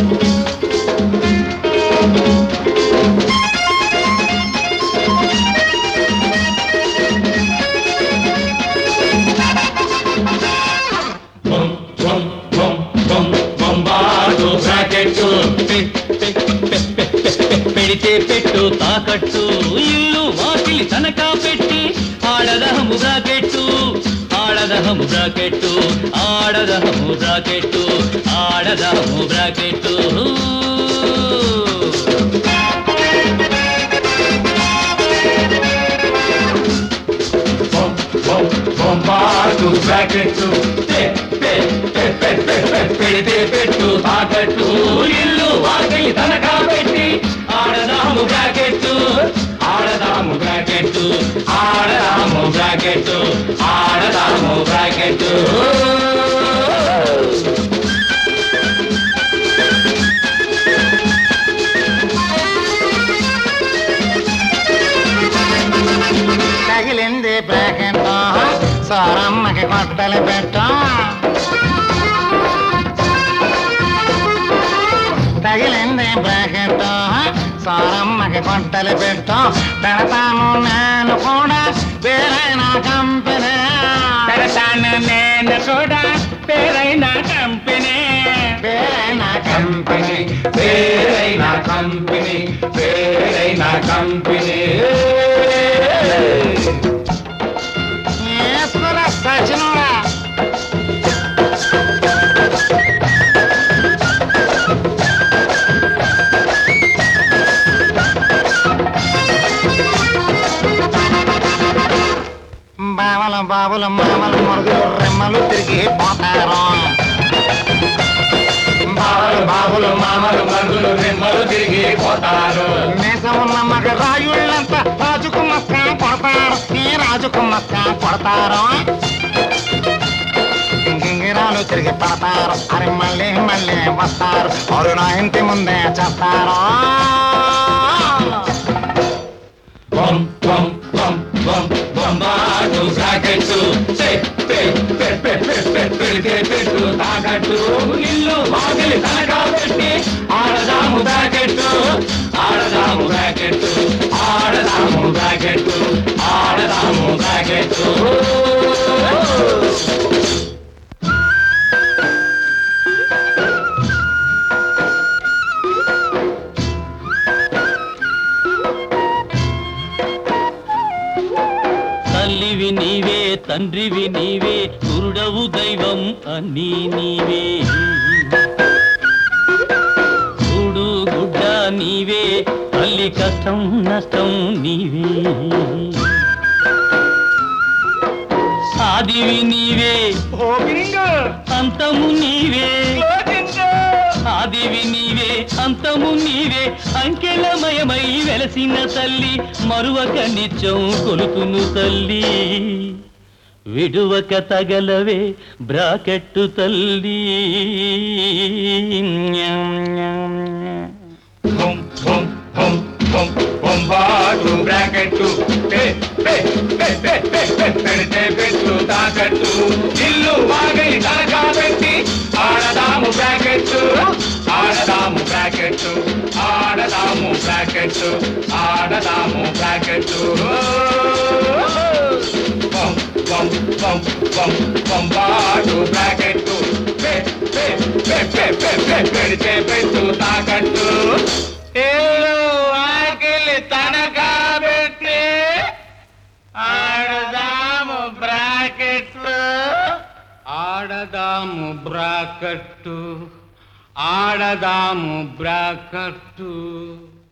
బొం బొం బొం బొం బొంబాటు బ్రాకెట్టు పె- పె- పె- పె- పె- పె- పెడితే పెట్టు తాకట్టు ఇల్లు వాకిలి తనకా పెట్టి ఆడదహము బ్రాకెట్టు ఆడదహము బ్రాకెట్టు ఆడదహము బ్రాకెట్టు ఆడదహము బ్రాకెట్టు బొం బొం బొంబాటు బ్రాకెట్టు పె- పె- పె- పె- పె- పె- పెడితే పెట్టు తాకట్టు ఇల్లు వాకిలి తనకా పెట్టి ఆడదాము బ్రాకెట్టు ఆడదాము బ్రాకెట్టు ఆడదాము బ్రాకెట్టు ఆడదాము బ్రాకెట్టు తగిలింది బ్రాకెట్ సారమ్మకి కొట్టలు పెట్టు తగిలింది బ్రాకెట్ సారమ్మకి కొట్టలు పెట్టు పెడతాను నేను కూడా వేరైన కంపెనీ పెడతాను నేను కూడా పేరైన కంపెనీ వేరైన కంపెనీ పేరైన కంపెనీ పేరైన కంపెనీ ఏసుకురా సచినుడా బావల బాబుల మామలు మరుగులు రెమ్మలు తిరిగి పోతారు బావలు బాబులు మామలు మరుగులు రెమ్మలు తిరిగి పోతారు మీసం ఉన్న మగ రాయుళ్ళంతా రాజుకు మక్క కొడతారు ఈ రాజుకు మక్క కొడతారు గింగిరాలు తిరిగి పడతారు అరే మళ్ళీ మళ్ళీ వస్తారు అరు నా ఇంటి ముందే చేస్తారు బొం బొం బొం బొం బొంబాటు బ్రాకెట్టు పె పె పె పె పె పె పెడితే పెట్టు తాకట్టు ఇల్లు వాకిలి తనకా పెట్టి ఆడదాము బ్రాకెట్టు ఆడదాము బ్రాకెట్టు ఆడదాము బ్రాకెట్టు ఆడదాము బ్రాకెట్టు తల్లివి నీవే తండ్రివి నీవే గురుడవు దైవం అన్నీ నీవే చూడు గుడ్డ నీవే తల్లి కష్టం నష్టం నీవే ఆదివి నీవే ఓపెనింగ్ అంతము నీవే క్లోజింగ్ ఆదివి నీవే అంతము నీవే అంకెలమయమై వెలసిన తల్లి మరువక నిత్యం కొలుతును తల్లి విడువక తగలవే బ్రాకెట్టు తల్లి బొం బొం బొం బొం బొంబాటు బ్రాకెట్టు పె పె పె పె పె పె పెడితే పెట్టు తాకట్టు ఇల్లు వాగై తనకా పెట్టి ఆడదాము బ్రాకెట్టు ఆడదాము బ్రాకెట్టు ఆడదాము బ్రాకెట్టు ఆడదాము బ్రాకెట్టు బొం బొం బొం బొం బొంబాటు బ్రాకెట్టు పె పె పె పె పె పె పెడితే పెట్టు తాకట్టు ఇల్లు వాకిలి తనకా పెట్టి ఆడదాము బ్రాకెట్లు ఆడదాము బ్రాకెట్టు ఆడదాము బ్రాకెట్టు